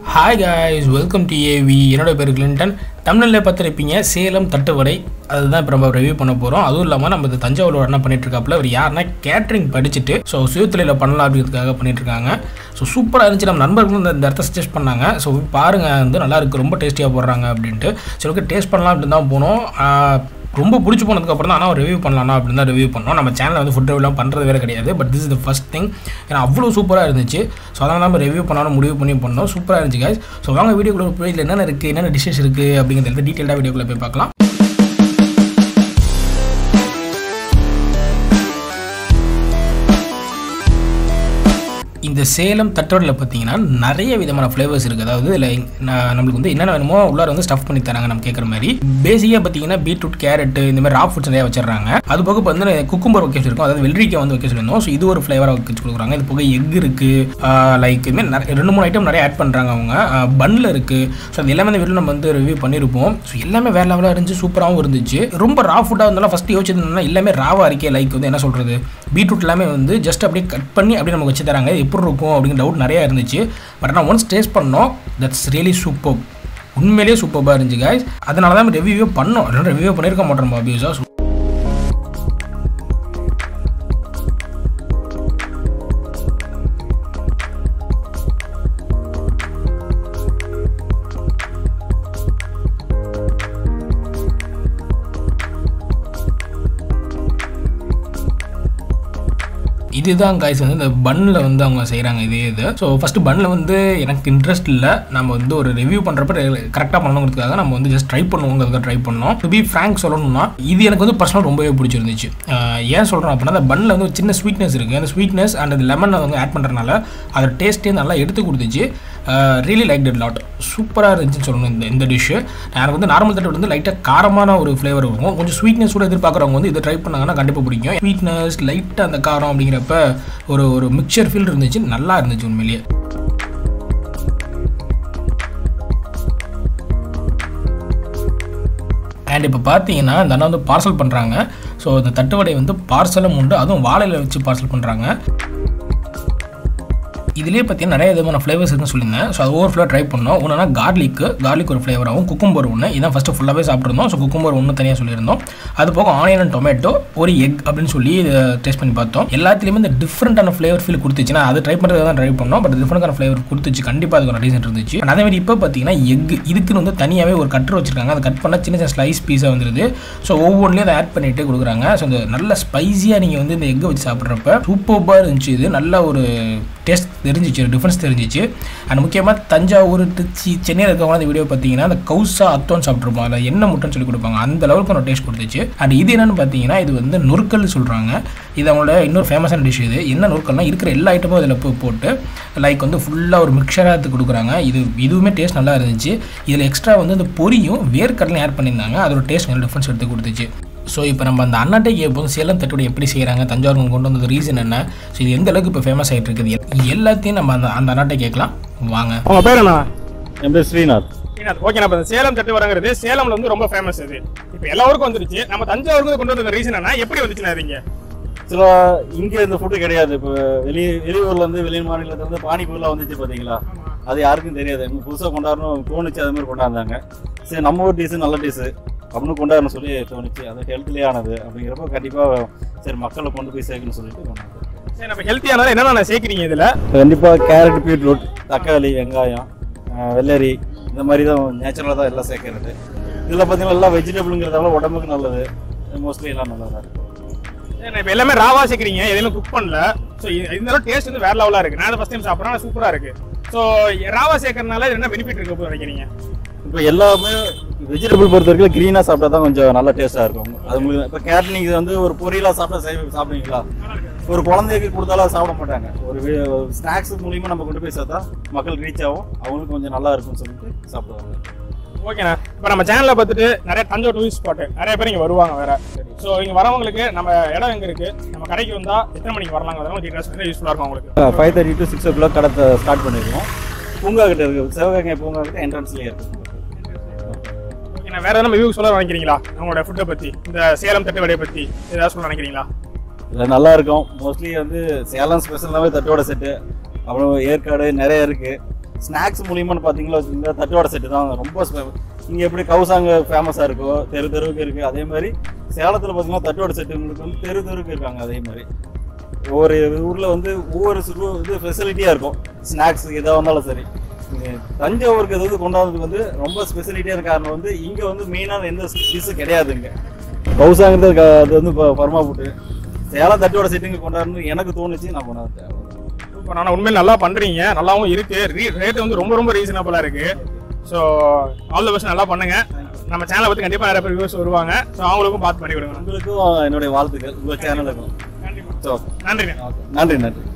hi guys welcome to AV என்னோட பேர் Clinton தமிழில் பார்த்துருப்பீங்க சேலம் தட்டுவடை அதுதான் இப்போ நம்ம ரிவ்யூ பண்ண போகிறோம் அதுவும் இல்லாமல் நம்ம இந்த தஞ்சாவூர் என்ன பண்ணிட்டு இருக்காப்புல அவர் யாருன்னா கேட்ரிங் படிச்சுட்டு ஸோ சுயத்தொழிலில் பண்ணலாம் அப்படிங்கிறதுக்காக பண்ணிட்டு இருக்காங்க ஸோ சூப்பராக இருந்துச்சு நம்ம நண்பர்களும் இந்த- இந்த இடத்த சஜஸ்ட் பண்ணாங்க ஸோ பாருங்கள் வந்து நல்லா இருக்கு ரொம்ப டேஸ்டியாக போடுறாங்க அப்படின்ட்டு சரி ஓகே டேஸ்ட் பண்ணலாம் அப்படின்னு தான் போனோம் ஆஹ், ரொம்ப பிடிச்சி போனதுக்கப்புறம் தான் ஆனால் ரிவ்யூ பண்ணலாம் அப்படின்னு தான் ரிவ்யூ பண்ணோம் நம்ம சேனலில் வந்து ஃபுட் ரிவ்யூலாம் பண்ணுறது வேறு கிடையாது but this is the first thing ஏன்னா அவ்வளோ சூப்பராக இருந்துச்சு ஸோ அதனால நம்ம ரிவ்யூ பண்ணாலும் முடிவு பண்ணி பண்ணோம் சூப்பராக இருந்துச்சு guys ஸோ வாங்க வீடியோக்குள்ள போய் இதில் என்னென்ன இருக்குது என்னென்ன டிஷ்ஷஸ் இருக்குது அப்படிங்கிறத டீட்டெயிலாக வீடியோக்குள்ளே போய் பார்க்கலாம் இந்த சேலம் தட்டோடில் பார்த்தீங்கன்னா நிறைய விதமான ஃப்ளேவர்ஸ் இருக்குது அதாவது இதில் நம்மளுக்கு வந்து என்னென்ன வேணுமோ உள்ளார வந்து ஸ்டஃப் பண்ணி தராங்க நம்ம கேட்குற மாதிரி பேசிக்காக பார்த்தீங்கன்னா பீட்ரூட் கேரட் இந்த மாதிரி ரா ஃபுட்ஸ் நிறைய வச்சிடுறாங்க அது போக இப்போ வந்து குக்கும்பர் வைக்க வச்சிருக்கோம் அதாவது வெள்ளரிக்காய் வந்து வைக்க சொல்லியிருந்தோம் ஸோ இது ஒரு ஃப்ளேவராக வச்சு கொடுக்குறாங்க இது போக எக் இருக்குது லைக் இதுமாதிரி நிறைய ரெண்டு மூணு ஐட்டம் நிறைய ஆட் பண்ணுறாங்க அவங்க பன்னில் இருக்குது ஸோ அது எல்லாமே இந்த வீடியோ நம்ம வந்து ரிவ்யூ பண்ணியிருப்போம் ஸோ எல்லாமே வேறு லெவலாக இருந்துச்சு சூப்பராகவும் இருந்துச்சு ரொம்ப ரா ஃபுட்டாக இருந்தாலும் ஃபஸ்ட்டு யோசிச்சதுன்னா எல்லாமே ராவாக இருக்கே லைக் வந்து என்ன சொல்கிறது பீட்ரூட் எல்லாமே வந்து ஜஸ்ட் அப்படியே கட் பண்ணி அப்படியே நமக்கு வச்சு தராங்க இது எப்படி இருக்கும் அப்படிங்கிற டவுட் நிறையா இருந்துச்சு பட் ஆனால் ஒன்ஸ் டேஸ்ட் பண்ணோம் தட்ஸ் ரியலி சூப்பர் உண்மையிலேயே சூப்பராக இருந்துச்சு guys அதனால தான் ரிவ்யூ பண்ணோம் ரிவ்யூ பண்ணியிருக்க மாட்டோம் ஆப்வியஸாக இதுதான் காய்ஸ் வந்து இந்த பன்னில் வந்து அவங்க செய்கிறாங்க இதே இது ஸோ ஃபஸ்ட்டு பன்னில் வந்து எனக்கு இன்ட்ரெஸ்ட் இல்லை நம்ம வந்து ஒரு ரிவ்யூ பண்ணுறப்ப கரெக்டாக பண்ணணுங்கிறதுக்காக நம்ம வந்து ஜஸ்ட் ட்ரை பண்ணுவோங்கிறதுக்காக ட்ரை பண்ணோம் டு பி ஃப்ராங்க் சொல்லணும்னா இது எனக்கு வந்து பர்சனல் ரொம்பவே பிடிச்சிருந்துச்சு ஆஹ் ஏன் சொல்கிறேன் அப்படின்னா அந்த பன்னில் வந்து ஒரு சின்ன ஸ்வீட்னஸ் இருக்குது அந்த ஸ்வீட்னஸ் அண்ட் அந்த லெமன் வந்து ஆட் பண்ணுறதுனால அதோட டேஸ்ட்டே நல்லா எடுத்து கொடுத்துச்சு ரியலி லைக் டட் லாட் சூப்பராக இருந்துச்சுன்னு சொல்லணும் இந்த இந்த டிஷ்ஷு எனக்கு வந்து நார்மல் தட்டு வந்து லைட்டாக காரமான ஒரு ஃப்ளேவர் இருக்கும் கொஞ்சம் ஸ்வீட்னஸ் கூட எதிர்பார்க்குறவங்க வந்து இதை ட்ரை பண்ணாங்கன்னா கண்டிப்பாக பிடிக்கும் ஸ்வீட்னஸ் லைட்டாக அந்த காரம் அப்படிங்கிறப்ப ஒரு ஒரு மிக்சர் ஃபீல் இருந்துச்சு நல்லா இருந்துச்சு உண்மையிலேயே அண்ட் இப்போ பார்த்தீங்கன்னா இந்த அண்ணா வந்து பார்சல் பண்ணுறாங்க ஸோ இந்த தட்டுவடை வந்து பார்சலும் உண்டு அதுவும் வாழையில வச்சு பார்சல் பண்ணுறாங்க இதுலேயே பார்த்தீங்கன்னா நிறைய விதமான ஃப்ளேவர்ஸ் இருக்குன்னு சொல்லியிருந்தேன் ஸோ அது ஒவ்வொரு ஃப்ளேவர் ட்ரை பண்ணோம் ஒன்றுனா கார்லிக்கு கார்லிக் ஒரு ஃப்ளேவராகவும் குக்கும்பர் ஒன்று இதான் ஃபஸ்ட்டு ஃபுல்லாகவே சாப்பிட்ருந்தோம் ஸோ குக்கும்பர் ஒன்று தனியாக சொல்லியிருந்தோம் அது போக ஆனியன் அண்ட் டொமேட்டோ ஒரு எக் அப்படின்னு சொல்லி டேஸ்ட் பண்ணி பார்த்தோம் எல்லாத்துலேயுமே இந்த டிஃப்ரெண்டான ஃப்ளேவர் ஃபீல் கொடுத்துச்சுன்னா அது ட்ரை பண்ணுறது தான் ட்ரை பண்ணோம் பட் டிஃப்ரெண்டான ஃப்ளேவர் கொடுத்துச்சு கண்டிப்பாக அதுக்கு ரீசன் இருந்துச்சு And அதே மாதிரி இப்போ பார்த்தீங்கன்னா எக் இதுக்குன்னு வந்து தனியாகவே ஒரு கட்டர் வச்சிருக்காங்க அதை கட் பண்ணால் சின்ன சின்ன ஸ்லைஸ் பீஸாக வந்துருது ஸோ ஒவ்வொன்றிலையும் அதை ஆட் பண்ணிட்டு கொடுக்குறாங்க ஸோ இந்த நல்ல ஸ்பைஸியாக நீங்கள் வந்து இந்த எக்கை வச்சு சாப்பிட்றப்ப சூப்பராக இருந்துச்சு இது நல்ல ஒரு டேஸ்ட் தெரிஞ்சிச்சு டிஃப்ரென்ஸ் தெரிஞ்சிச்சு அண்ட் முக்கியமாக தஞ்சாவூர் திருச்சி சென்னையில் இருக்கவங்க அந்த வீடியோ பார்த்தீங்கன்னா அந்த கவுசா அத்தோன்னு சாப்பிட்ருப்போம் அதில் என்ன முட்டைன்னு சொல்லி கொடுப்பாங்க அந்த அளவுக்கு ஒரு டேஸ்ட் கொடுத்துச்சு அண்ட் இது என்னன்னு பார்த்தீங்கன்னா இது வந்து நொறுக்கல் சொல்கிறாங்க இது அவங்களோட இன்னொரு ஃபேமஸான டிஷ் இது என்ன நொறுக்கல்னா இருக்கிற எல்லா ஐட்டமும் அதில் போ- போட்டு லைக் வந்து ஃபுல்லாக ஒரு மிக்சராக எடுத்து கொடுக்குறாங்க இது இதுவுமே டேஸ்ட் நல்லா இருந்துச்சு இதில் எக்ஸ்ட்ரா வந்து இந்த பொரியும் வேர்க்கடலையும் ஆட் பண்ணியிருந்தாங்க அதோட டேஸ்ட் நல்ல டிஃப்ரென்ஸ் எடுத்து கொடுத்துச்சு ஸோ இப்போ நம்ம அந்த அண்ணாட்டை கேட்போம் சேலம் தட்டுவடை எப்படி செய்கிறாங்க தஞ்சாவூர் கொண்டு வந்தது ரீசன் என்ன ஸோ இது எந்த அளவுக்கு இப்போ ஃபேமஸ் ஆகிட்டு இருக்குது எல்- எல்லாத்தையும் நம்ம அந்த அந்த அண்ணாட்டை கேட்கலாம் வாங்க உங்க பேர் என்ன என் பேர் ஸ்ரீநாத் ஓகே நம்ம சேலம் தட்டு வரங்கிறது சேலம்ல வந்து ரொம்ப ஃபேமஸ் இது இப்போ எல்லா ஊருக்கும் வந்துருச்சு நம்ம தஞ்சாவூருக்கு கொண்டு வந்த ரீசன் என்ன எப்படி வந்துச்சுன்னா நீங்க சில இங்க இந்த ஃபுட்டு கிடையாது இப்போ வெளி வெளியூர்ல இருந்து வெளி மாநிலத்துல இருந்து பானிபூரிலாம் வந்துச்சு பாத்தீங்களா அது யாருக்கும் தெரியாது நம்ம புதுசா கொண்டாடணும் தோணுச்சு அது மாதிரி கொண்டாந்தாங்க சரி நம்ம ஊர் டிஷ் நல்ல டிஷ் அப்படின்னு கொண்டாடணும் சொல்லி தோணுச்சு அது ஹெல்த்லேயே ஆனது அப்படிங்கிறப்ப கண்டிப்பா சரி மக்களை கொண்டு போய் சேர்க்கணும்னு சொல்லிட்டு கொண்டாந்தோம் சரி நம்ம ஹெல்த்தியானது என்னென்ன சேர்க்கிறீங்க இதுல கண்டிப்பா கேரட் பீட்ரூட் தக்காளி வெங்காயம் அஹ் வெள்ளரி இந்த மாதிரி தான் நேச்சுரலாக தான் எல்லாம் சேர்க்கறது இதில் பார்த்தீங்கன்னா எல்லாம் வெஜிடபிளுங்கிறதால உடம்புக்கு நல்லது மோஸ்ட்லி எல்லாம் நல்லா தான் இருக்கும் சரி இப்போ எல்லாமே ராவா சேர்க்கிறீங்க எதுவுமே குக் பண்ணல ஸோ இந்த டேஸ்ட் வந்து வேற லெவலா இருக்கு நான் ஃபர்ஸ்ட் டைம் சாப்பிட்றேன் சூப்பரா இருக்கு ஸோ ராவா சேர்க்கறதுனால என்ன பெனிஃபிட் இருக்கு போது நினைக்கிறீங்க இப்போ எல்லாமே வெஜிடபிள் பொறுத்த வரைக்கும் க்ரீனாக சாப்பிட்டா தான் கொஞ்சம் நல்லா டேஸ்ட்டாக இருக்கும் அது உங்களுக்கு இப்போ கேரட் நீங்கள் வந்து ஒரு பொரியலாக சாப்பிட்டா சரி சாப்பிடுவீங்களா ஒரு குழந்தைக்கு கொடுத்தாலும் சாப்பிட மாட்டாங்க ஒரு ஸ்நாக்ஸ் மூலியமாக நம்ம கொண்டு போய் சேர்த்தா மக்கள் ரீச் ஆகும் அவங்களுக்கு கொஞ்சம் நல்லா இருக்கும்னு சொல்லிட்டு சாப்பிடுவாங்க ஓகேண்ணா இப்போ நம்ம சேனல்ல பார்த்துட்டு நிறைய தஞ்சாவூர் டூரிஸ்ட் ஸ்பாட் நிறைய பேர் இங்க வருவாங்க வேற ஸோ இங்க வரவங்களுக்கு நம்ம இடம் எங்க இருக்கு நம்ம கடைக்கு வந்தா எத்தனை மணிக்கு வரலாங்க அதெல்லாம் டீட்டெயில்ஸ் யூஸ்ஃபுல்லா இருக்கும் உங்களுக்கு five thirty to six o'clock கடை ஸ்டார்ட் பண்ணிருக்கோம் பூங்கா கிட்ட இருக்கு சிவகங்கை பூங்கா கிட்ட என்ட்ரன்ஸ்லேயே இருக்கு ஓகேண்ணா வேற எதனா ரிவ்யூ சொல்ல நினைக்கிறீங்களா உங்களோட ஃபுட்டை பத்தி இந்த சேலம் தட்டு வடையை பத்தி ஏதாவது சொல்ல நினைக்கிறீங்களா இதில் நல்லா இருக்கும் மோஸ்ட்லி வந்து சேலம் ஸ்பெஷல்னாவே தட்டோட செட்டு அப்புறம் ஏற்காடு நிறைய இருக்கு ஸ்நாக்ஸ் மூலியமான்னு பார்த்தீங்களா வச்சுக்கோங்க தட்டுவடை செட்டு தான் ரொம்ப ஸ்பெ- இங்க எப்படி கவுசாங்க ஃபேமஸாக இருக்கோ தெரு தெருவுக்கு இருக்கு அதே மாதிரி சேலத்தில் பார்த்தீங்கன்னா தட்டுவடை செட்டுங்களுக்கு வந்து தெரு தெருவுக்கு இருக்காங்க அதே மாதிரி ஒவ்வொரு ஊரில் வந்து ஒவ்வொரு சிறு இது ஃபெசிலிட்டியாக இருக்கும் ஸ்நாக்ஸ் எதாக இருந்தாலும் சரி இங்க தஞ்சாவூருக்கு எதாவது கொண்டாடுறதுக்கு வந்து ரொம்ப ஸ்பெசிலிட்டியான காரணம் வந்து இங்கே வந்து மெயினான எந்த டிஷ்ஷும் கிடையாது இங்கே கவுசாங்கிறது க- அது வந்து ப- பர்மா போட்டு சேலம் தட்டோட செட்டுங்க கொண்டாடணும்னு எனக்கு தோணுச்சு நான் கொண்டாடுறேன் இப்போ நான் உண்மையில நல்லா பண்றீங்க நல்லாவும் இருக்கு ரேட் வந்து ரொம்ப ரொம்ப ரீசனபிளா இருக்கு ஸோ ஆல் த பெஸ்ட் நல்லா பண்ணுங்க நம்ம சேனலை பத்தி கண்டிப்பா நிறைய பேர் வியூஸ் வருவாங்க ஸோ அவங்களுக்கும் பார்த்து பண்ணி கொடுங்க உங்களுக்கும் என்னுடைய வாழ்த்துக்கள் உங்கள் சேனலுக்கும் கண்டிப்பா ஸோ நன்றிண்ணே நன்றி நன்றி